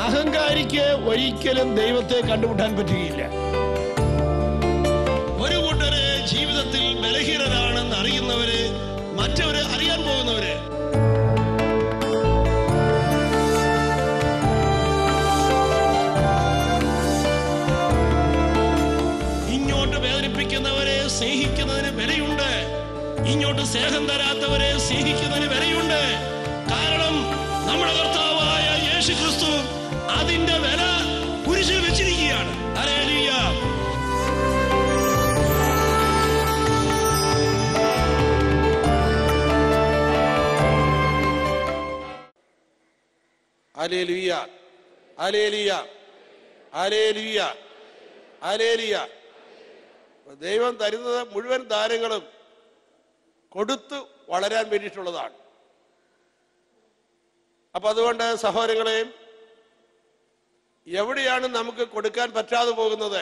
അഹങ്കാരിക്ക് ഒരിക്കലും ദൈവത്തെ കണ്ടുമുട്ടാൻ പറ്റുകയില്ല ഒരു കൂട്ടര് ജീവിതത്തിൽ ബലഹീനരാണെന്ന് അറിയുന്നവര് മറ്റവര് അറിയാൻ പോകുന്നവര് ഇങ്ങോട്ട് വേദനിപ്പിക്കുന്നവരെ സ്നേഹിക്കുന്നതിന് വിലയുണ്ട് ഇങ്ങോട്ട് സ്നേഹം തരാത്തവരെ സ്നേഹിക്കുന്നതിന് വിലയുണ്ട് കാരണം നമ്മുടെ കർത്താവായ യേശു ക്രിസ്തു അതിന്റെ വില കുരിശിൽ വെച്ചിരിക്കുകയാണ് ഹല്ലേലൂയ അലേലിയ അലേലിയ അലേലിയ അലേലിയ ദൈവം തരുന്നത് മുഴുവൻ ദാനങ്ങളും കൊടുത്ത് വളരാൻ വേണ്ടിയിട്ടുള്ളതാണ് അപ്പൊ അതുകൊണ്ട് സഹോദരങ്ങളെയും എവിടെയാണ് നമുക്ക് കൊടുക്കാൻ പറ്റാതെ പോകുന്നത്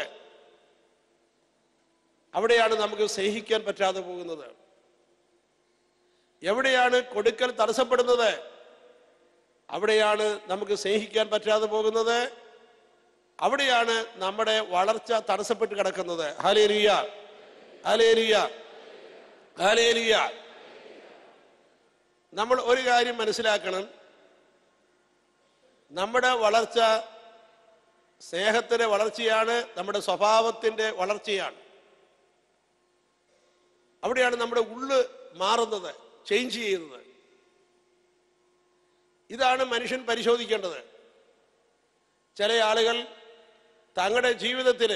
അവിടെയാണ് നമുക്ക് സ്നേഹിക്കാൻ പറ്റാതെ പോകുന്നത് എവിടെയാണ് കൊടുക്കൽ തടസ്സപ്പെടുന്നത് അവിടെയാണ് നമുക്ക് സ്നേഹിക്കാൻ പറ്റാതെ പോകുന്നത് അവിടെയാണ് നമ്മുടെ വളർച്ച തടസ്സപ്പെട്ട് കിടക്കുന്നത് ഹലേലിയ ഹലേലിയ ഹലേലിയ നമ്മൾ ഒരു കാര്യം മനസ്സിലാക്കണം നമ്മുടെ വളർച്ച സ്നേഹത്തിന്റെ വളർച്ചയാണ് നമ്മുടെ സ്വഭാവത്തിന്റെ വളർച്ചയാണ് അവിടെയാണ് നമ്മുടെ ഉള്ള് മാറുന്നത് ചേഞ്ച് ചെയ്യുന്നത് ഇതാണ് മനുഷ്യൻ പരിശോധിക്കേണ്ടത് ചില ആളുകൾ തങ്ങളുടെ ജീവിതത്തിൽ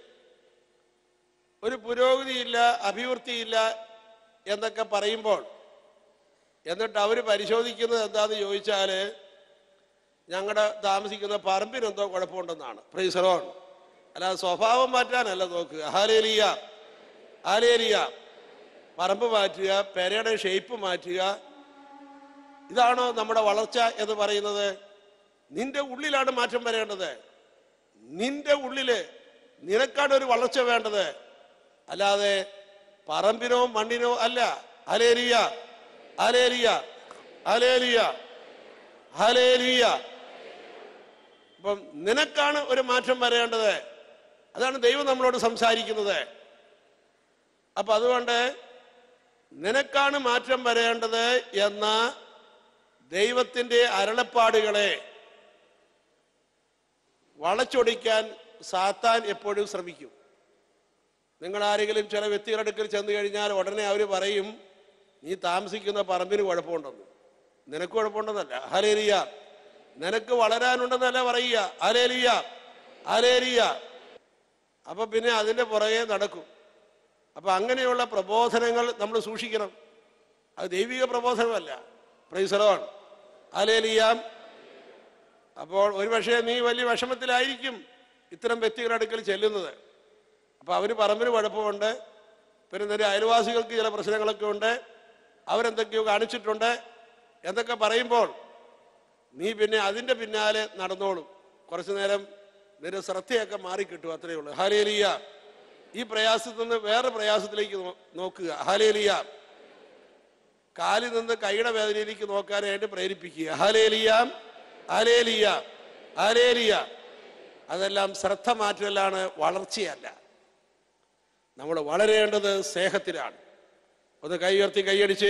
ഒരു പുരോഗതിയില്ല അഭിവൃദ്ധിയില്ല എന്നൊക്കെ പറയുമ്പോൾ എന്നിട്ട് അവർ പരിശോധിക്കുന്നത് എന്താന്ന് ചോദിച്ചാൽ ഞങ്ങളുടെ താമസിക്കുന്ന പറമ്പിന് എന്തോ കുഴപ്പമുണ്ടെന്നാണ് പ്രീസറോൺ അല്ലാതെ സ്വഭാവം മാറ്റാനല്ല നോക്കുക ഹാലേലിയ ഹാലേലിയ പറമ്പ് മാറ്റുക പെരയുടെ ഷേപ്പ് മാറ്റുക ഇതാണോ നമ്മുടെ വളർച്ച എന്ന് പറയുന്നത് നിന്റെ ഉള്ളിലാണ് മാറ്റം വരേണ്ടത് നിന്റെ ഉള്ളില് നിനക്കാണ് ഒരു വളർച്ച വേണ്ടത് അല്ലാതെ പറമ്പിനോ മണ്ണിനോ അല്ല അലേലിയ അലേലിയ അലേലിയ ഹലേലിയ അപ്പം നിനക്കാണ് ഒരു മാറ്റം വരേണ്ടത് അതാണ് ദൈവം നമ്മളോട് സംസാരിക്കുന്നത് അപ്പൊ അതുകൊണ്ട് നിനക്കാണ് മാറ്റം വരേണ്ടത് എന്ന ദൈവത്തിന്റെ അരുളപ്പാടുകളെ വളച്ചൊടിക്കാൻ സാത്താൻ എപ്പോഴും ശ്രമിക്കും നിങ്ങൾ ആരെങ്കിലും ചില വ്യക്തികളുടെ അടുക്കൽ ചെന്ന് കഴിഞ്ഞാൽ ഉടനെ അവർ പറയും നീ താമസിക്കുന്ന പറമ്പിന് കുഴപ്പമുണ്ടെന്ന് നിനക്ക് കുഴപ്പമുണ്ടെന്നല്ല ഹലേലിയ നിനക്ക് വളരാനുണ്ടെന്നല്ല പറയുക ഹലേലിയ ഹലേലിയ അപ്പൊ പിന്നെ അതിന്റെ പുറകെ നടക്കും അപ്പൊ അങ്ങനെയുള്ള പ്രബോധനങ്ങൾ നമ്മൾ സൂക്ഷിക്കണം അത് ദൈവിക പ്രബോധനമല്ല പ്രൈസറോൺ അലേലിയാം അപ്പോൾ ഒരുപക്ഷെ നീ വലിയ വിഷമത്തിലായിരിക്കും ഇത്തരം വ്യക്തികളുടെ അടുക്കൽ ചെല്ലുന്നത് അപ്പൊ അവന് പറമ്പിന് കുഴപ്പമുണ്ട് പിന്നെ നിന്റെ അയൽവാസികൾക്ക് ചില പ്രശ്നങ്ങളൊക്കെ ഉണ്ട് അവരെന്തൊക്കെയോ കാണിച്ചിട്ടുണ്ട് എന്നൊക്കെ പറയുമ്പോൾ നീ പിന്നെ അതിന്റെ പിന്നാലെ നടന്നോളും കുറച്ചു നേരം നിന്റെ ശ്രദ്ധയൊക്കെ മാറിക്കിട്ടും അത്രയേ ഉള്ളൂ ഹാലേലിയ ഈ പ്രയാസത്തിൽ നിന്ന് വേറെ പ്രയാസത്തിലേക്ക് നോ- നോക്കുക ഹാലേലിയ കാലിൽ നിന്ന് കൈയുടെ വേദനയിലേക്ക് നോക്കാനായിട്ട് പ്രേരിപ്പിക്കുക ഹാലേലിയ ഹാലേലിയ ഹാലേലിയ അതെല്ലാം ശ്രദ്ധ മാറ്റലാണ് വളർച്ചയല്ല നമ്മൾ വളരേണ്ടത് സ്നേഹത്തിലാണ് ഒന്ന് കൈ ഉയർത്തി കൈയടിച്ച്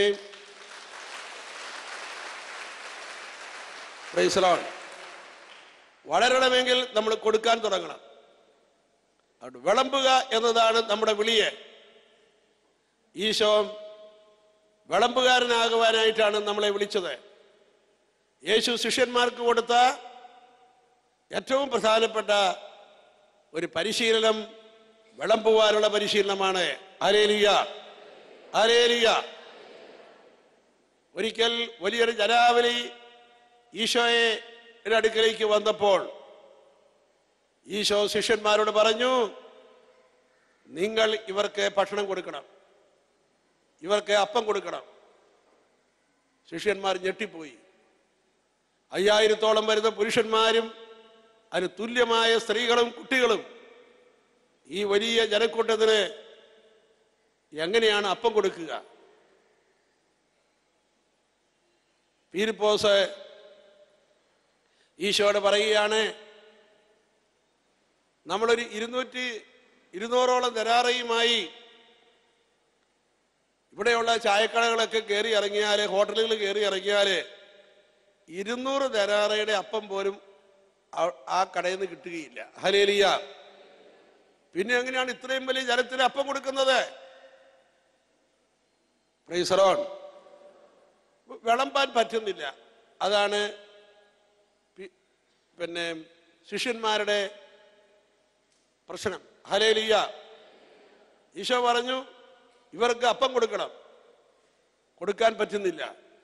Praise the Lord. വളരണമെങ്കിൽ നമ്മൾ കൊടുക്കാൻ തുടങ്ങണം അതുകൊണ്ട് വിളമ്പുക എന്നതാണ് നമ്മുടെ വിളിയെ ഈശോ വിളമ്പുകാരനാകുവാനായിട്ടാണ് നമ്മളെ വിളിച്ചത് യേശു ശിഷ്യന്മാർക്ക് കൊടുത്ത ഏറ്റവും പ്രധാനപ്പെട്ട ഒരു പരിശീലനം വിളമ്പുവാനുള്ള പരിശീലനമാണ് അലേലിയ അലേലിയ ഒരിക്കൽ വലിയൊരു ജനാവലി ഈശോയെ അടുക്കലേക്ക് വന്നപ്പോൾ ഈശോ ശിഷ്യന്മാരോട് പറഞ്ഞു നിങ്ങൾ ഇവർക്ക് ഭക്ഷണം കൊടുക്കണം ഇവർക്ക് അപ്പം കൊടുക്കണം ശിഷ്യന്മാർ ഞെട്ടിപ്പോയി അയ്യായിരത്തോളം വരുന്ന പുരുഷന്മാരും അതിന് തുല്യമായ സ്ത്രീകളും കുട്ടികളും ഈ വലിയ ജനക്കൂട്ടത്തിന് എങ്ങനെയാണ് അപ്പം കൊടുക്കുക പീരിപ്പോസ് ഈശോയോട് പറയുകയാണ് നമ്മളൊരു ഇരുന്നൂറ്റി ഇരുന്നൂറോളം ധരാറയുമായി ഇവിടെയുള്ള ചായക്കടകളൊക്കെ കയറി ഇറങ്ങിയാൽ ഹോട്ടലുകൾ കയറി ഇറങ്ങിയാൽ ഇരുന്നൂറ് ധരാറയുടെ അപ്പം പോലും ആ- ആ കടയിൽ നിന്ന് കിട്ടുകയില്ല ഹലേലിയ പിന്നെ എങ്ങനെയാണ് ഇത്രയും വലിയ ജനത്തിന് അപ്പം കൊടുക്കുന്നത് പ്രൈസറോൺ വിളമ്പാൻ പറ്റുന്നില്ല അതാണ് പി- പിന്നെ ശിഷ്യന്മാരുടെ പ്രശ്നം ഹലേലിയ ഈശോ പറഞ്ഞു ഇവർക്ക് അപ്പം കൊടുക്കണം കൊടുക്കാൻ പറ്റുന്നില്ല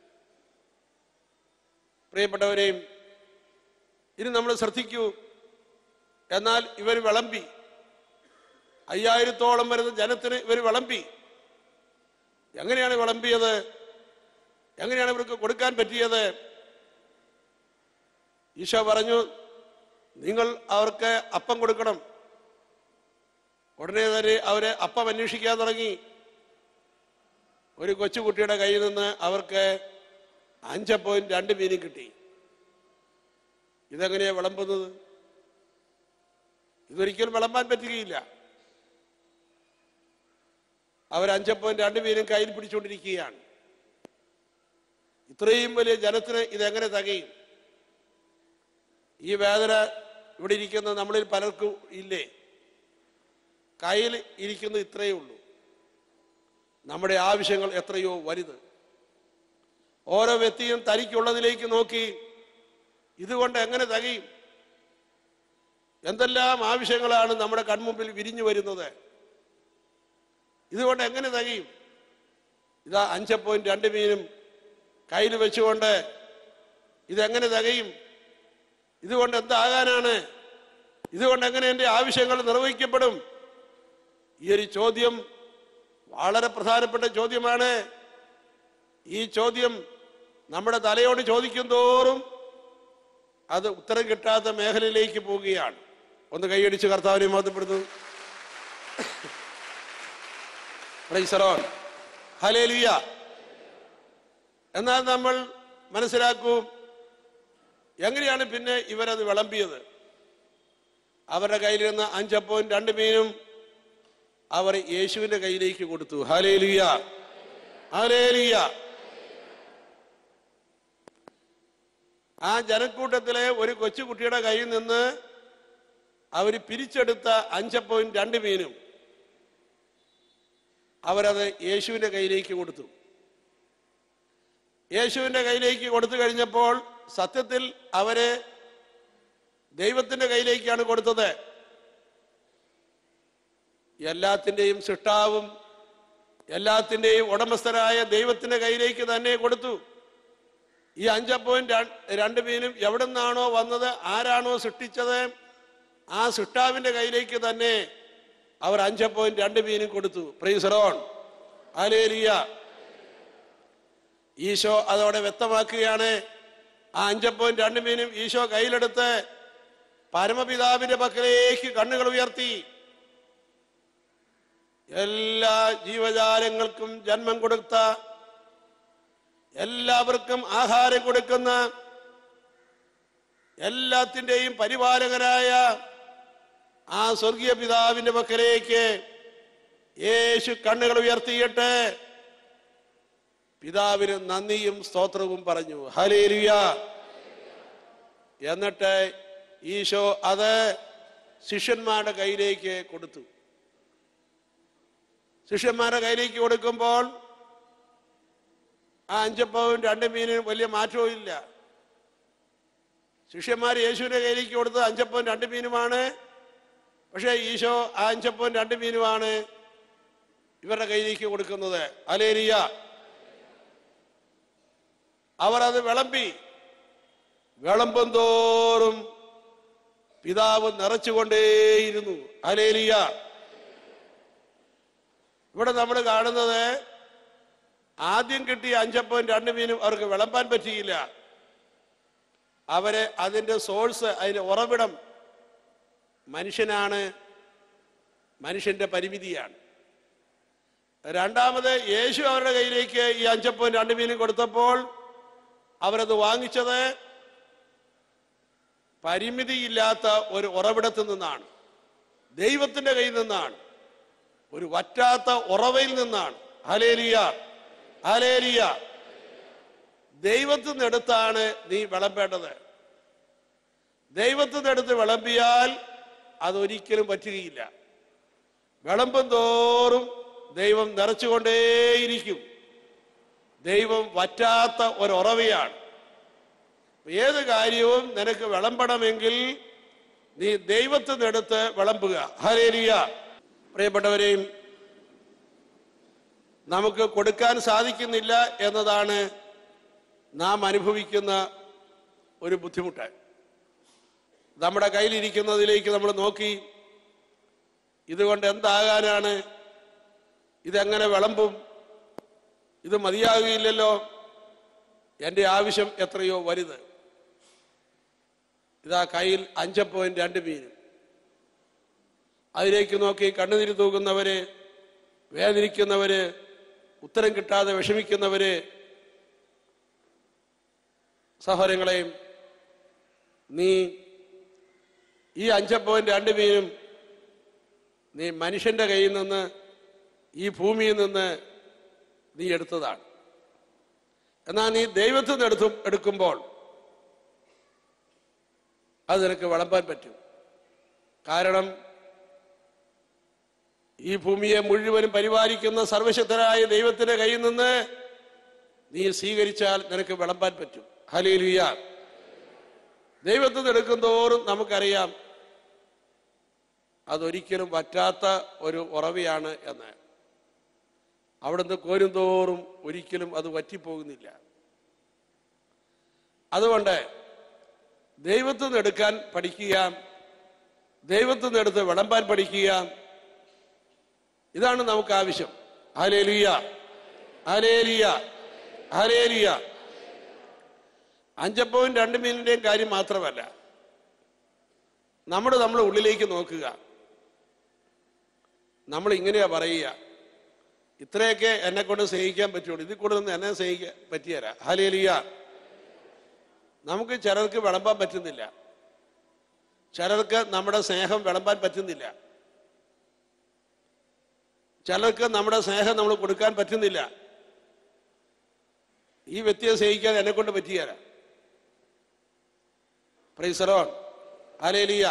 പ്രിയപ്പെട്ടവരെയും ഇനി നമ്മൾ ശ്രദ്ധിക്കൂ എന്നാൽ ഇവർ വിളമ്പി അയ്യായിരത്തോളം വരുന്ന ജനത്തിന് ഇവർ വിളമ്പി എങ്ങനെയാണ് വിളമ്പിയത് എങ്ങനെയാണ് ഇവർക്ക് കൊടുക്കാൻ പറ്റിയത് ഈശോ പറഞ്ഞു നിങ്ങൾ അവർക്ക് അപ്പം കൊടുക്കണം ഉടനെ തന്നെ അവര് അപ്പം അന്വേഷിക്കാൻ തുടങ്ങി ഒരു കൊച്ചുകുട്ടിയുടെ കയ്യിൽ നിന്ന് അവർക്ക് അഞ്ച് പോയിന്റ് രണ്ട് മീനും കിട്ടി ഇതെങ്ങനെയാ വിളമ്പുന്നത് ഇതൊരിക്കലും വിളമ്പാൻ പറ്റുകയില്ല അവർ അഞ്ച് പോയിന്റ് രണ്ട് മീനും കയ്യിൽ പിടിച്ചുകൊണ്ടിരിക്കുകയാണ് ഇത്രയും വലിയ ജനത്തിന് ഇതെങ്ങനെ തകയും ഈ വേദന ഇവിടെ ഇരിക്കുന്ന നമ്മളിൽ പലർക്കും ഇല്ലേ കയ്യിൽ ഇരിക്കുന്ന ഇത്രയേ ഉള്ളൂ നമ്മുടെ ആവശ്യങ്ങൾ എത്രയോ വലുത് ഓരോ വ്യക്തിയും തനിക്കുള്ളതിലേക്ക് നോക്കി ഇതുകൊണ്ട് എങ്ങനെ തകയും എന്തെല്ലാം ആവശ്യങ്ങളാണ് നമ്മുടെ കൺമുമ്പിൽ വിരിഞ്ഞു വരുന്നത് ഇതുകൊണ്ട് എങ്ങനെ തകയും ഇതാ അഞ്ച് പോയിന്റ് രണ്ട് മീനും കയ്യിൽ വെച്ചുകൊണ്ട് ഇതെങ്ങനെ തകയും ഇതുകൊണ്ട് എന്താകാനാണ് ഇതുകൊണ്ട് എങ്ങനെ എൻ്റെ ആവശ്യങ്ങൾ നിർവഹിക്കപ്പെടും ഈ ഒരു ചോദ്യം വളരെ പ്രധാനപ്പെട്ട ചോദ്യമാണ് ഈ ചോദ്യം നമ്മുടെ തലയോട് ചോദിക്കും തോറും അത് ഉത്തരം കിട്ടാത്ത മേഖലയിലേക്ക് പോവുകയാണ് ഒന്ന് കൈയടിച്ച് കർത്താവിനെ മഹത്വപ്പെടുത്തുന്നു പ്രൈസറോൺ ഹലേലിയ എന്നാൽ നമ്മൾ മനസ്സിലാക്കൂ എങ്ങനെയാണ് പിന്നെ ഇവരത് വിളമ്പിയത് അവരുടെ കയ്യിലിരുന്ന അഞ്ചപ്പവും രണ്ട് മീനും അവർ യേശുവിന്റെ കയ്യിലേക്ക് കൊടുത്തു ഹലേലിയ ഹലേലിയ ആ ജനക്കൂട്ടത്തിലെ ഒരു കൊച്ചുകുട്ടിയുടെ കയ്യിൽ നിന്ന് അവർ പിരിച്ചെടുത്ത അഞ്ചപ്പവും രണ്ട് മീനും അവരത് യേശുവിന്റെ കയ്യിലേക്ക് കൊടുത്തു യേശുവിന്റെ കയ്യിലേക്ക് കൊടുത്തു കഴിഞ്ഞപ്പോൾ സത്യത്തിൽ അവര് ദൈവത്തിന്റെ കയ്യിലേക്കാണ് കൊടുത്തത് എല്ലാത്തിൻ്റെയും സൃഷ്ടാവും എല്ലാത്തിൻ്റെയും ഉടമസ്ഥരായ ദൈവത്തിന്റെ കയ്യിലേക്ക് തന്നെ കൊടുത്തു ഈ അഞ്ച് പോയിന്റ് രണ്ട് മീനും എവിടെ നിന്നാണോ വന്നത് ആരാണോ സൃഷ്ടിച്ചത് ആ സൃഷ്ടാവിന്റെ കയ്യിലേക്ക് തന്നെ അവർ അഞ്ച് പോയിന്റ് രണ്ട് മീനും കൊടുത്തു പ്രീസറോൺ ആലേലിയ ഈശോ അതോടെ വ്യക്തമാക്കുകയാണ് ആ അഞ്ച് പോയിന്റ് രണ്ട് മീനും ഈശോ കയ്യിലെടുത്ത് പരമപിതാവിന്റെ പക്കലേക്ക് കണ്ണുകൾ ഉയർത്തി എല്ലാ ജീവജാലങ്ങൾക്കും ജന്മം കൊടുത്ത എല്ലാവർക്കും ആഹാരം കൊടുക്കുന്ന എല്ലാത്തിൻ്റെയും പരിപാലകനായ ആ സ്വർഗീയ പിതാവിന്റെ പക്കലേക്ക് യേശു കണ്ണുകൾ ഉയർത്തിയിട്ട് പിതാവിന് നന്ദിയും സ്തോത്രവും പറഞ്ഞു ഹലേലിയ എന്നിട്ട് ഈശോ അത് ശിഷ്യന്മാരുടെ കയ്യിലേക്ക് കൊടുത്തു ശിഷ്യന്മാരുടെ കയ്യിലേക്ക് കൊടുക്കുമ്പോൾ ആ അഞ്ചപ്പവും രണ്ട് മീനും വലിയ മാറ്റവും ഇല്ല ശിഷ്യന്മാർ യേശുവിന്റെ കയ്യിലേക്ക് കൊടുത്തത് അഞ്ചപ്പവും രണ്ട് മീനുമാണ് പക്ഷേ ഈശോ ആ അഞ്ചപ്പവും രണ്ട് മീനുമാണ് ഇവരുടെ കയ്യിലേക്ക് കൊടുക്കുന്നത് അലേരിയ അവർ അത് വിളമ്പി വിളമ്പും തോറും പിതാവ് നിറച്ചുകൊണ്ടേയിരുന്നു അലേലിയ ഇവിടെ നമ്മൾ കാണുന്നത് ആദ്യം കിട്ടിയ അഞ്ചപ്പവും രണ്ട് മീനും അവർക്ക് വിളമ്പാൻ പറ്റിയില്ല അവര് അതിന്റെ സോഴ്സ് അതിന്റെ ഉറവിടം മനുഷ്യനാണ് മനുഷ്യന്റെ പരിമിതിയാണ് രണ്ടാമത് യേശു അവരുടെ കയ്യിലേക്ക് ഈ അഞ്ചപ്പവും രണ്ട് മീനും കൊടുത്തപ്പോൾ അവരത് വാങ്ങിച്ചത് പരിമിതിയില്ലാത്ത ഒരു ഉറവിടത്തിൽ നിന്നാണ് ദൈവത്തിന്റെ കയ്യിൽ നിന്നാണ് ഒരു വറ്റാത്ത ഉറവയിൽ നിന്നാണ് ഹലേലിയ ഹലേലിയ ദൈവത്തിൽ നിന്നെടുത്താണ് നീ വിളമ്പേണ്ടത് ദൈവത്തിൽ നിന്നെടുത്ത് വിളമ്പിയാൽ അതൊരിക്കലും പറ്റുകയില്ല വിളമ്പും തോറും ദൈവം നിറച്ചുകൊണ്ടേയിരിക്കും ദൈവം വറ്റാത്ത ഒരു ഉറവയാണ് ഏത് കാര്യവും നിനക്ക് വിളമ്പണമെങ്കിൽ നീ ദൈവത്തിൽ നിന്നെടുത്ത് വിളമ്പുക ഹരേലിയ പ്രിയപ്പെട്ടവരെയും നമുക്ക് കൊടുക്കാൻ സാധിക്കുന്നില്ല എന്നതാണ് നാം അനുഭവിക്കുന്ന ഒരു ബുദ്ധിമുട്ട് നമ്മുടെ കയ്യിലിരിക്കുന്നതിലേക്ക് നമ്മൾ നോക്കി ഇതുകൊണ്ട് എന്താകാനാണ് ഇതെങ്ങനെ വിളമ്പും ഇത് മതിയാകുകയില്ലല്ലോ എൻ്റെ ആവശ്യം എത്രയോ വലുത് ഇതാ കയ്യിൽ അഞ്ച് പോയിന്റ് രണ്ട് മീനും അതിലേക്ക് നോക്കി കണ്ണുതിരി തൂകുന്നവര് വേദനിക്കുന്നവര് ഉത്തരം കിട്ടാതെ വിഷമിക്കുന്നവര് സഹോദരങ്ങളെയും നീ ഈ അഞ്ച് പോയിന്റ് രണ്ട് മീനും നീ മനുഷ്യന്റെ കയ്യിൽ നിന്ന് ഈ ഭൂമിയിൽ നിന്ന് നീ എടുത്തതാണ് എന്നാൽ നീ ദൈവത്തിൽ നിന്ന് എടുത്തു എടുക്കുമ്പോൾ അത് നിനക്ക് വിളമ്പാൻ പറ്റും കാരണം ഈ ഭൂമിയെ മുഴുവനും പരിപാലിക്കുന്ന സർവശക്തനായ ദൈവത്തിന്റെ കയ്യിൽ നിന്ന് നീ സ്വീകരിച്ചാൽ നിനക്ക് വിളമ്പാൻ പറ്റും ഹലേലിയ ദൈവത്തിൽ നിന്ന് എടുക്കും തോറും നമുക്കറിയാം അതൊരിക്കലും വറ്റാത്ത ഒരു ഉറവയാണ് എന്ന് അവിടുന്ന് കോരും തോറും ഒരിക്കലും അത് വറ്റിപ്പോകുന്നില്ല അതുകൊണ്ട് ദൈവത്തിൽ നിന്ന് എടുക്കാൻ പഠിക്കുക ദൈവത്തിൽ നിന്ന് എടുത്ത് വിളമ്പാൻ പഠിക്കുക ഇതാണ് നമുക്ക് ആവശ്യം ഹലേലിയ ഹലേലിയ ഹലേലിയ അഞ്ചപ്പവും രണ്ട് മീനിന്റെയും കാര്യം മാത്രമല്ല നമ്മുടെ നമ്മുടെ ഉള്ളിലേക്ക് നോക്കുക നമ്മൾ ഇങ്ങനെയാ പറയുക ഇത്രയൊക്കെ എന്നെ കൊണ്ട് സ്നേഹിക്കാൻ പറ്റുള്ളൂ ഇതിൽ കൂടുതലൊന്നും എന്നെ സ്നേഹിക്കാൻ പറ്റിയല്ല ഹലേലിയ നമുക്ക് ചിലർക്ക് വിളമ്പാൻ പറ്റുന്നില്ല ചിലർക്ക് നമ്മുടെ സ്നേഹം വിളമ്പാൻ പറ്റുന്നില്ല ചിലർക്ക് നമ്മുടെ സ്നേഹം നമ്മൾ കൊടുക്കാൻ പറ്റുന്നില്ല ഈ വ്യക്തിയെ സ്നേഹിക്കാൻ എന്നെ കൊണ്ട് പറ്റിയല്ല പ്രൈസറോൺ ഹലേലിയ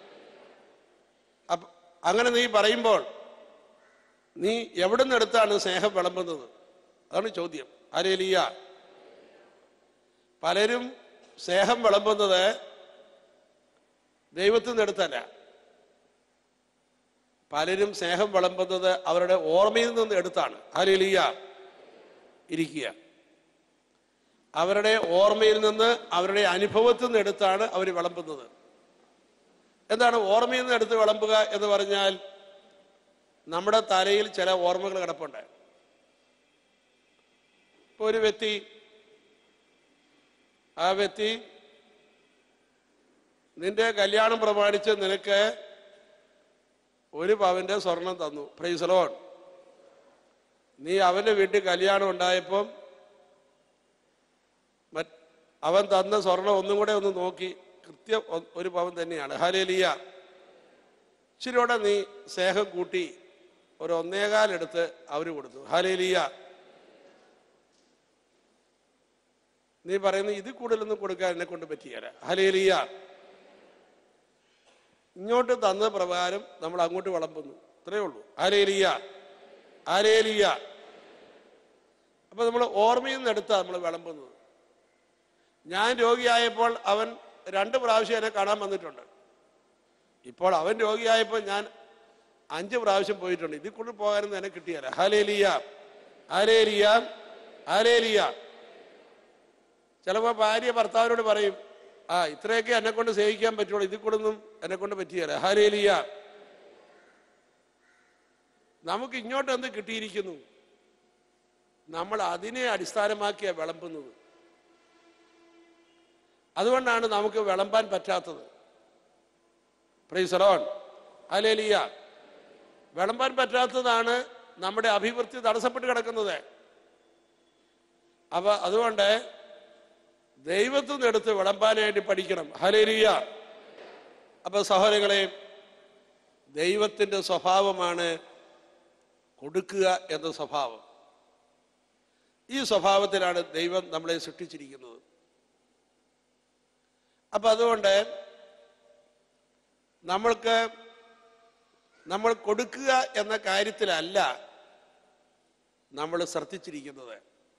അപ്പ അങ്ങനെ നീ പറയുമ്പോൾ നീ എവിടെ നിന്ന് എടുത്താണ് സ്നേഹം വിളമ്പുന്നത് അതാണ് ചോദ്യം ഹലേലിയ പലരും സ്നേഹം വിളമ്പുന്നത് ദൈവത്തിൽ നിന്ന് എടുത്തല്ല പലരും സ്നേഹം വിളമ്പുന്നത് അവരുടെ ഓർമ്മയിൽ നിന്ന് എടുത്താണ് ഹലേലിയ ഇരിക്കുക അവരുടെ ഓർമ്മയിൽ നിന്ന് അവരുടെ അനുഭവത്തിൽ നിന്ന് എടുത്താണ് അവർ വിളമ്പുന്നത് എന്താണ് ഓർമ്മയിൽ നിന്ന് എടുത്ത് വിളമ്പുക എന്ന് പറഞ്ഞാൽ നമ്മുടെ തലയിൽ ചില ഓർമ്മകൾ കിടപ്പുണ്ട് ഇപ്പൊ ഒരു വ്യക്തി ആ വ്യക്തി നിന്റെ കല്യാണം പ്രമാണിച്ച് നിനക്ക് ഒരു പവന്റെ സ്വർണം തന്നു പ്രൈസലോൺ നീ അവന്റെ വീട്ടിൽ കല്യാണം ഉണ്ടായപ്പം മറ്റ് അവൻ തന്ന സ്വർണം ഒന്നും കൂടെ ഒന്ന് നോക്കി കൃത്യം ഒ- ഒരു പവൻ തന്നെയാണ് ഹലേലിയ ഇച്ചിരിയോടെ നീ സ്നേഹം കൂട്ടി ഒരു ഒന്നേകാലെടുത്ത് അവര് കൊടുത്തു ഹലേലിയ നീ പറയുന്നു ഇത് കൂടുതലൊന്നും കൊടുക്കാൻ എന്നെ കൊണ്ട് പറ്റിയല്ല ഹലേലിയ ഇങ്ങോട്ട് തന്ന പ്രകാരം നമ്മൾ അങ്ങോട്ട് വിളമ്പുന്നു ഇത്രയേ ഉള്ളൂ ഹലേലിയ ഹലേലിയ അപ്പൊ നമ്മൾ ഓർമ്മയിൽ നിന്ന് എടുത്താ നമ്മൾ വിളമ്പുന്നത് ഞാൻ രോഗിയായപ്പോൾ അവൻ രണ്ട് പ്രാവശ്യം എന്നെ കാണാൻ വന്നിട്ടുണ്ട് ഇപ്പോൾ അവൻ രോഗിയായപ്പോൾ ഞാൻ അഞ്ച് പ്രാവശ്യം പോയിട്ടുണ്ട് ഇതിൽ കൂടുതൽ പോകാനൊന്നും എന്നെ കിട്ടിയല്ല ഹലേലിയ ഹലേലിയ ഹലേലിയ ചിലപ്പോൾ ഭാര്യ ഭർത്താവിനോട് പറയും ആ ഇത്രയൊക്കെ എന്നെ കൊണ്ട് സേവിക്കാൻ പറ്റുള്ളൂ ഇതിൽ കൂടെ ഒന്നും എന്നെ കൊണ്ട് പറ്റിയല്ല ഹലേലിയ നമുക്ക് ഇങ്ങോട്ട് എന്ത് കിട്ടിയിരിക്കുന്നു നമ്മൾ അതിനെ അടിസ്ഥാനമാക്കിയ വിളമ്പുന്നത് അതുകൊണ്ടാണ് നമുക്ക് വിളമ്പാൻ പറ്റാത്തത് പ്രൈസറോൺ അലേലിയ വിളമ്പാൻ പറ്റാത്തതാണ് നമ്മുടെ അഭിവൃദ്ധി തടസ്സപ്പെട്ട് കിടക്കുന്നത് അപ്പൊ അതുകൊണ്ട് ദൈവത്തിൽ നിന്ന് എടുത്ത് വിളമ്പാനായിട്ട് പഠിക്കണം ഹലേലിയ അപ്പൊ സഹോദരങ്ങളെ ദൈവത്തിന്റെ സ്വഭാവമാണ് കൊടുക്കുക എന്ന സ്വഭാവം ഈ സ്വഭാവത്തിലാണ് ദൈവം നമ്മളെ സൃഷ്ടിച്ചിരിക്കുന്നത് അപ്പൊ അതുകൊണ്ട് നമ്മൾക്ക് നമ്മൾ കൊടുക്കുക എന്ന കാര്യത്തിലല്ല നമ്മൾ ശ്രദ്ധിച്ചിരിക്കുന്നത്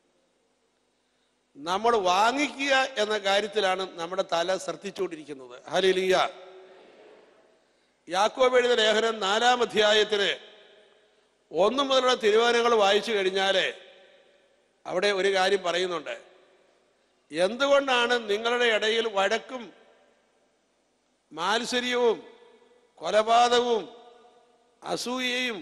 നമ്മൾ വാങ്ങിക്കുക എന്ന കാര്യത്തിലാണ് നമ്മുടെ തല ശ്രദ്ധിച്ചുകൊണ്ടിരിക്കുന്നത് ഹലിലിയ യാക്കോബ് എഴുതിയ ലേഖനം നാലാം അധ്യായത്തിന് ഒന്നു മുതലുള്ള തിരുവാനങ്ങൾ വായിച്ചു കഴിഞ്ഞാൽ അവിടെ ഒരു കാര്യം പറയുന്നുണ്ട് എന്തുകൊണ്ടാണ് നിങ്ങളുടെ ഇടയിൽ വഴക്കും മാത്സര്യവും കൊലപാതകവും അസൂയയും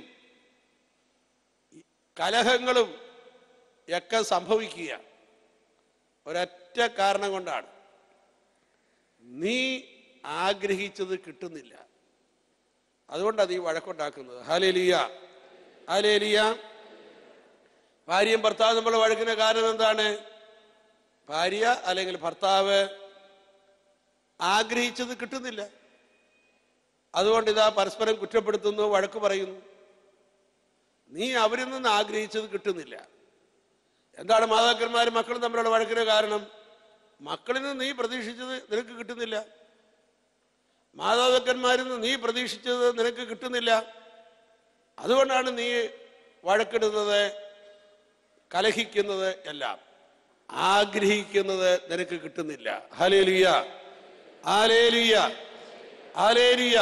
കലഹങ്ങളും ഒക്കെ സംഭവിക്കുക ഒരൊറ്റ കാരണം കൊണ്ടാണ് നീ ആഗ്രഹിച്ചത് കിട്ടുന്നില്ല അതുകൊണ്ടാണ് ഈ വഴക്കുണ്ടാക്കുന്നത് ഹാലേലിയ ഹാലേലിയ ഭാര്യയും ഭർത്താവും നമ്മൾ വഴക്കിന് കാരണം എന്താണ് ഭാര്യ അല്ലെങ്കിൽ ഭർത്താവ് ആഗ്രഹിച്ചത് കിട്ടുന്നില്ല അതുകൊണ്ട് ഇതാ പരസ്പരം കുറ്റപ്പെടുത്തുന്നു വഴക്ക് പറയുന്നു നീ അവരിൽ നിന്ന് ആഗ്രഹിച്ചത് കിട്ടുന്നില്ല എന്താണ് മാതാക്കന്മാരും മക്കളും തമ്മിലുള്ള വഴക്കിന് കാരണം മക്കളിൽ നിന്ന് നീ പ്രതീക്ഷിച്ചത് നിനക്ക് കിട്ടുന്നില്ല മാതാപിതാക്കന്മാരിൽ നിന്ന് നീ പ്രതീക്ഷിച്ചത് നിനക്ക് കിട്ടുന്നില്ല അതുകൊണ്ടാണ് നീ വഴക്കിടുന്നത് കലഹിക്കുന്നത് എല്ലാം ആഗ്രഹിക്കുന്നത് നിനക്ക് കിട്ടുന്നില്ല ഹലേലിയ ആലേലിയ ആലേലിയ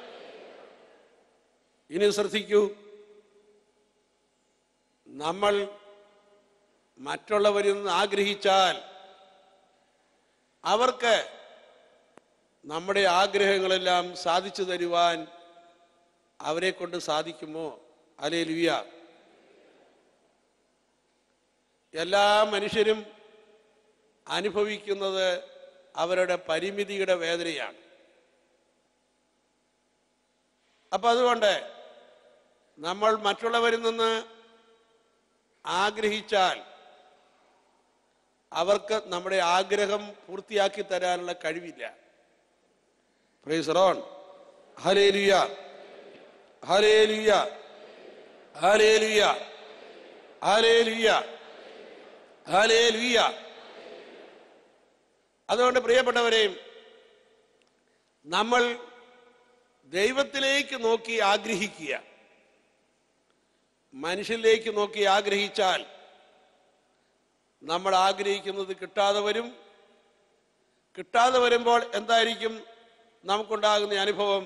ഇനി ശ്രദ്ധിക്കൂ നമ്മൾ മറ്റുള്ളവരിൽ നിന്ന് ആഗ്രഹിച്ചാൽ അവർക്ക് നമ്മുടെ ആഗ്രഹങ്ങളെല്ലാം സാധിച്ചു തരുവാൻ അവരെ കൊണ്ട് സാധിക്കുമോ അലേ ലുയ എല്ലാ മനുഷ്യരും അനുഭവിക്കുന്നത് അവരുടെ പരിമിതിയുടെ വേദനയാണ് അപ്പൊ അതുകൊണ്ട് നമ്മൾ മറ്റുള്ളവരിൽ നിന്ന് ആഗ്രഹിച്ചാൽ അവർക്ക് നമ്മുടെ ആഗ്രഹം പൂർത്തിയാക്കി തരാനുള്ള കഴിവില്ല പ്രൈസറോൺ hallelujah hallelujah hallelujah hallelujah hallelujah അതുകൊണ്ട് പ്രിയപ്പെട്ടവരെയും നമ്മൾ ദൈവത്തിലേക്ക് നോക്കി ആഗ്രഹിക്കുക മനുഷ്യനിലേക്ക് നോക്കി ആഗ്രഹിച്ചാൽ നമ്മൾ ആഗ്രഹിക്കുന്നത് കിട്ടാതെ വരും കിട്ടാതെ വരുമ്പോൾ എന്തായിരിക്കും നമുക്കുണ്ടാകുന്ന അനുഭവം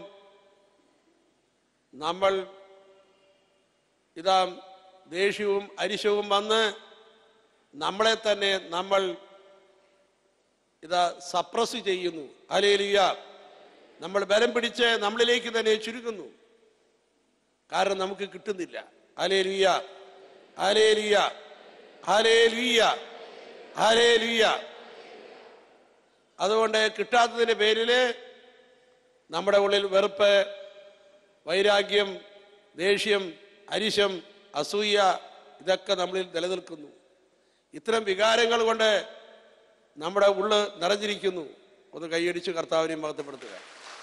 നമ്മൾ ഇതാ ദേഷ്യവും അരിശവും വന്ന് നമ്മളെ തന്നെ നമ്മൾ ഇതാ സപ്രസ് ചെയ്യുന്നു അലേലിയ നമ്മൾ ബലം പിടിച്ച് നമ്മളിലേക്ക് തന്നെ ചുരുങ്ങുന്നു കാരണം നമുക്ക് കിട്ടുന്നില്ല അലേലിയ അലേലിയ അലേലിയ അലേലിയ അതുകൊണ്ട് കിട്ടാത്തതിന്റെ പേരില് നമ്മുടെ ഉള്ളിൽ വെറുപ്പ് വൈരാഗ്യം ദേഷ്യം അരിശം അസൂയ ഇതൊക്കെ നമ്മളിൽ നിലനിൽക്കുന്നു ഇത്തരം വികാരങ്ങൾ കൊണ്ട് നമ്മുടെ ഉള്ള് നിറഞ്ഞിരിക്കുന്നു ഒന്ന് കൈയടിച്ച് കർത്താവിനെ മഹത്വപ്പെടുത്തുക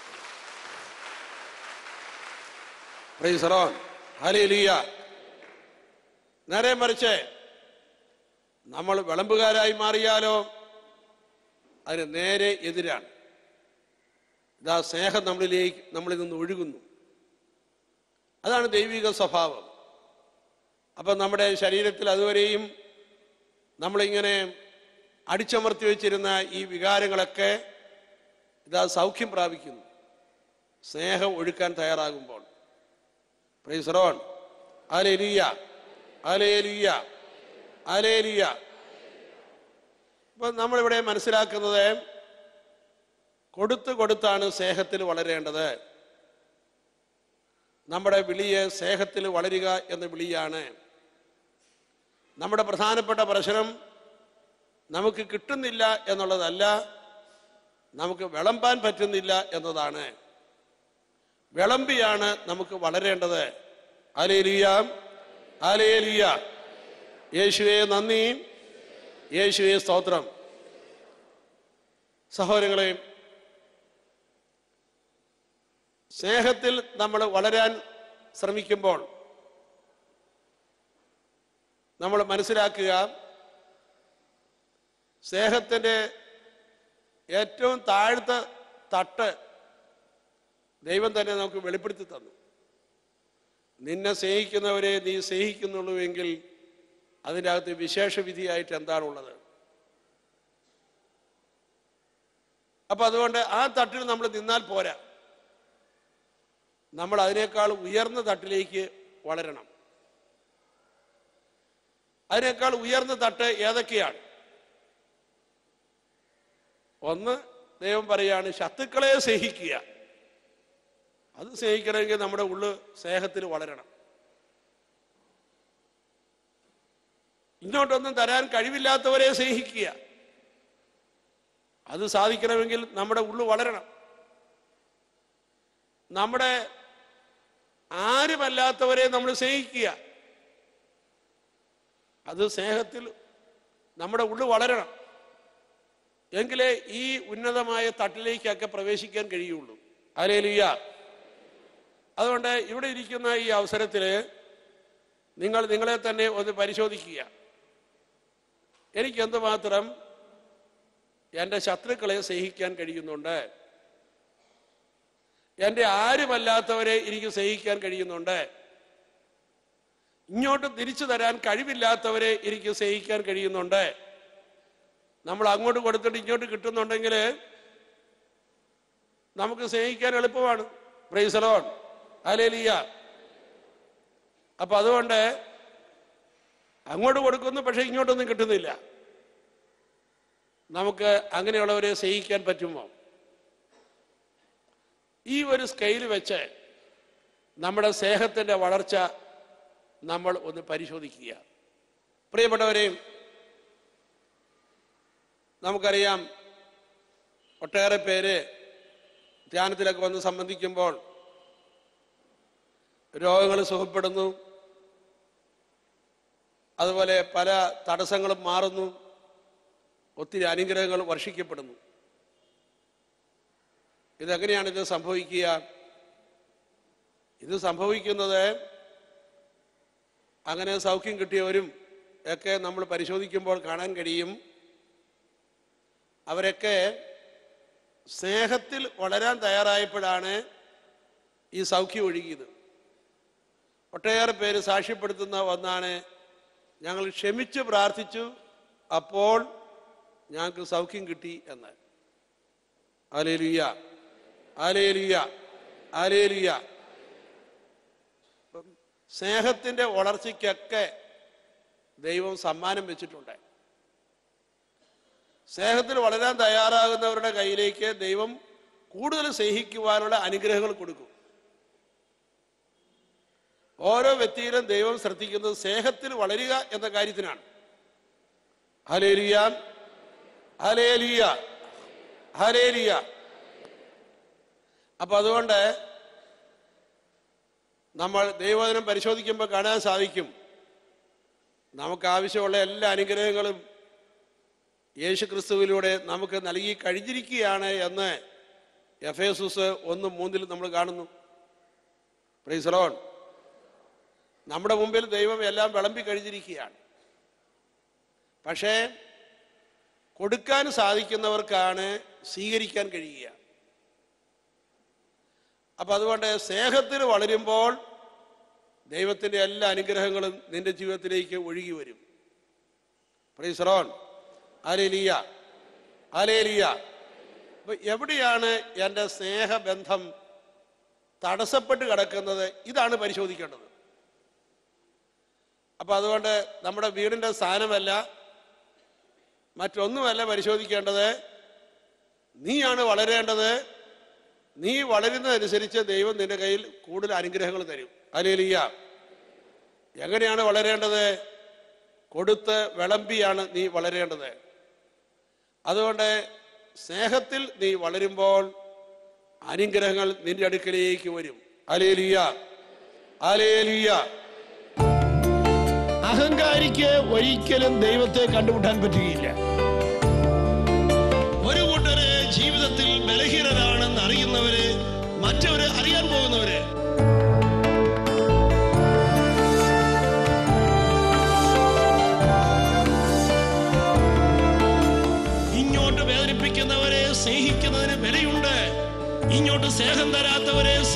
പ്രൈസറോൻ ഹലേലിയ നേരെ മറിച്ച് നമ്മൾ വിളമ്പുകാരായി മാറിയാലോ അതിന് നേരെ എതിരാണ് ഇതാ സ്നേഹം നമ്മളിലേക്ക് നമ്മളിൽ നിന്ന് ഒഴുകുന്നു അതാണ് ദൈവിക സ്വഭാവം അപ്പം നമ്മുടെ ശരീരത്തിൽ അതുവരെയും നമ്മളിങ്ങനെ അടിച്ചമർത്തി വെച്ചിരുന്ന ഈ വികാരങ്ങളൊക്കെ ഇതാ സൗഖ്യം പ്രാപിക്കുന്നു സ്നേഹം ഒഴുക്കാൻ തയ്യാറാകുമ്പോൾ പ്രൈസറോൺ അലേലിയ അലേലിയ അലേലിയ ഇപ്പൊ നമ്മളിവിടെ മനസ്സിലാക്കുന്നത് കൊടുത്ത് കൊടുത്താണ് സ്നേഹത്തിൽ വളരേണ്ടത് നമ്മുടെ വിളിയെ സ്നേഹത്തിൽ വളരുക എന്ന വിളിയാണ് നമ്മുടെ പ്രധാനപ്പെട്ട പ്രശ്നം നമുക്ക് കിട്ടുന്നില്ല എന്നുള്ളതല്ല നമുക്ക് വിളമ്പാൻ പറ്റുന്നില്ല എന്നതാണ് വിളമ്പിയാണ് നമുക്ക് വളരേണ്ടത് അലേലിയ അലേലിയ യേശുവെ നന്ദി യേശുവെ സ്തോത്രം സഹോദരങ്ങളെ സ്നേഹത്തിൽ നമ്മൾ വളരാൻ ശ്രമിക്കുമ്പോൾ നമ്മൾ മനസ്സിലാക്കുക സ്നേഹത്തിൻ്റെ ഏറ്റവും താഴ്ത്ത തട്ട് ദൈവം തന്നെ നമുക്ക് വെളിപ്പെടുത്തി തന്നു നിന്നെ സ്നേഹിക്കുന്നവരെ നീ സ്നേഹിക്കുന്നുള്ളൂവെങ്കിൽ അതിൻ്റെ അകത്ത് വിശേഷ വിധിയായിട്ട് എന്താണുള്ളത് അപ്പൊ അതുകൊണ്ട് ആ തട്ടിൽ നമ്മൾ നിന്നാൽ പോരാ നമ്മൾ അതിനേക്കാൾ ഉയർന്ന തട്ടിലേക്ക് വളരണം അതിനേക്കാൾ ഉയർന്ന തട്ട് ഏതൊക്കെയാണ് ഒന്ന് ദൈവം പറയാണ് ശത്രുക്കളെ സ്നേഹിക്കുക അത് സ്നേഹിക്കണമെങ്കിൽ നമ്മുടെ ഉള്ളു സ്നേഹത്തിൽ വളരണം ഇങ്ങോട്ടൊന്നും തരാൻ കഴിവില്ലാത്തവരെ സ്നേഹിക്കുക അത് സാധിക്കണമെങ്കിൽ നമ്മുടെ ഉള്ളു വളരണം നമ്മുടെ ആരുമല്ലാത്തവരെ നമ്മൾ സ്നേഹിക്കുക അത് സ്നേഹത്തിൽ നമ്മുടെ ഉള്ളു വളരണം എങ്കിലേ ഈ ഉന്നതമായ തട്ടിലേക്കൊക്കെ പ്രവേശിക്കാൻ കഴിയുള്ളൂ അലേലിയ അതുകൊണ്ട് ഇവിടെ ഇരിക്കുന്ന ഈ അവസരത്തിൽ നിങ്ങൾ നിങ്ങളെ തന്നെ ഒന്ന് പരിശോധിക്കുക എനിക്ക് എന്തുമാത്രം എൻ്റെ ശത്രുക്കളെ സ്നേഹിക്കാൻ കഴിയുന്നുണ്ട് എൻ്റെ ആരുമല്ലാത്തവരെ എനിക്ക് സ്നേഹിക്കാൻ കഴിയുന്നുണ്ട് ഇങ്ങോട്ട് തിരിച്ചു തരാൻ കഴിവില്ലാത്തവരെ എനിക്ക് സ്നേഹിക്കാൻ കഴിയുന്നുണ്ട് നമ്മൾ അങ്ങോട്ട് കൊടുത്തിട്ട് ഇങ്ങോട്ട് കിട്ടുന്നുണ്ടെങ്കിൽ നമുക്ക് സ്നേഹിക്കാൻ എളുപ്പമാണ് പ്രൈസലോൺ അലേലിയ അപ്പൊ അതുകൊണ്ട് അങ്ങോട്ട് കൊടുക്കുന്നു പക്ഷെ ഇങ്ങോട്ടൊന്നും കിട്ടുന്നില്ല നമുക്ക് അങ്ങനെയുള്ളവരെ സ്നേഹിക്കാൻ പറ്റുമോ ഈ ഒരു സ്കെയിൽ വെച്ച് നമ്മുടെ സ്നേഹത്തിന്റെ വളർച്ച നമ്മൾ ഒന്ന് പരിശോധിക്കുക പ്രിയപ്പെട്ടവരെയും നമുക്കറിയാം ഒട്ടേറെ പേര് ധ്യാനത്തിലൊക്കെ വന്ന് സംബന്ധിക്കുമ്പോൾ രോഗങ്ങൾ സുഖപ്പെടുന്നു അതുപോലെ പല തടസ്സങ്ങളും മാറുന്നു ഒത്തിരി അനുഗ്രഹങ്ങൾ വർഷിക്കപ്പെടുന്നു ഇതെങ്ങനെയാണ് ഇത് സംഭവിക്കുക ഇത് സംഭവിക്കുന്നത് അങ്ങനെ സൗഖ്യം കിട്ടിയവരും ഒക്കെ നമ്മൾ പരിശോധിക്കുമ്പോൾ കാണാൻ കഴിയും അവരൊക്കെ സ്നേഹത്തിൽ വളരാൻ തയ്യാറായപ്പോഴാണ് ഈ സൗഖ്യം ഒഴുകിയത് ഒട്ടേറെ പേര് സാക്ഷ്യപ്പെടുത്തുന്ന ഒന്നാണ് ഞങ്ങൾ ക്ഷമിച്ച് പ്രാർത്ഥിച്ചു അപ്പോൾ ഞങ്ങൾക്ക് സൗഖ്യം കിട്ടി എന്ന് ആലേലുയ്യ ആലേലുയ്യ ആലേലുയ്യ ഇപ്പം സ്നേഹത്തിന്റെ വളർച്ചയ്ക്കൊക്കെ ദൈവം സമ്മാനം വെച്ചിട്ടുണ്ട് സ്നേഹത്തിൽ വളരാൻ തയ്യാറാകുന്നവരുടെ കയ്യിലേക്ക് ദൈവം കൂടുതൽ സ്നേഹിക്കുവാനുള്ള അനുഗ്രഹങ്ങൾ കൊടുക്കും ഓരോ വ്യക്തിയിലും ദൈവം ശ്രദ്ധിക്കുന്നത് സ്നേഹത്തിൽ വളരുക എന്ന കാര്യത്തിനാണ് ഹലേലിയ ഹലേലിയ ഹലേലിയ അപ്പൊ അതുകൊണ്ട് നമ്മൾ ദൈവവചനം പരിശോധിക്കുമ്പോൾ കാണാൻ സാധിക്കും നമുക്ക് ആവശ്യമുള്ള എല്ലാ അനുഗ്രഹങ്ങളും യേശു ക്രിസ്തുവിലൂടെ നമുക്ക് നൽകി കഴിഞ്ഞിരിക്കുകയാണ് എന്ന് എഫ് എസൂസ് ഒന്ന് മൂന്നിൽ നമ്മൾ കാണുന്നു പ്രീസലോൺ നമ്മുടെ മുമ്പിൽ ദൈവം എല്ലാം വിളമ്പി കഴിഞ്ഞിരിക്കുകയാണ് പക്ഷേ കൊടുക്കാൻ സാധിക്കുന്നവർക്കാണ് സ്വീകരിക്കാൻ കഴിയുക അപ്പൊ അതുകൊണ്ട് സ്നേഹത്തിൽ വളരുമ്പോൾ ദൈവത്തിന്റെ എല്ലാ അനുഗ്രഹങ്ങളും നിന്റെ ജീവിതത്തിലേക്ക് ഒഴുകി വരും പ്രീസറോൺ ആലേലിയ ആലേലിയ അപ്പൊ എവിടെയാണ് എൻ്റെ സ്നേഹബന്ധം തടസ്സപ്പെട്ട് കിടക്കുന്നത് ഇതാണ് പരിശോധിക്കേണ്ടത് അപ്പൊ അതുകൊണ്ട് നമ്മുടെ വീടിന്റെ സ്ഥാനമല്ല മറ്റൊന്നുമല്ല പരിശോധിക്കേണ്ടത് നീയാണ് വളരേണ്ടത് നീ വളരുന്നതനുസരിച്ച് ദൈവം നിന്റെ കയ്യിൽ കൂടുതൽ അനുഗ്രഹങ്ങൾ തരും അലേലിയ എങ്ങനെയാണ് വളരേണ്ടത് കൊടുത്ത് വിളമ്പിയാണ് നീ വളരേണ്ടത് അതുകൊണ്ട് സ്നേഹത്തിൽ നീ വളരുമ്പോൾ അനുഗ്രഹങ്ങൾ നിന്റെ അടുക്കലേക്ക് വരും അലേലിയ അലേലിയ അഹങ്കാരിക്ക് ഒരിക്കലും ദൈവത്തെ കണ്ടുമുട്ടാൻ പറ്റുകയില്ല ഒരു കൂട്ടര് ജീവിതത്തിൽ ബലഹീനരാണെന്ന് അറിയുന്നവര് മറ്റവര് അറിയാൻ ദൈവത്തോട്ട് സ്നേഹം തരാത്തവരെ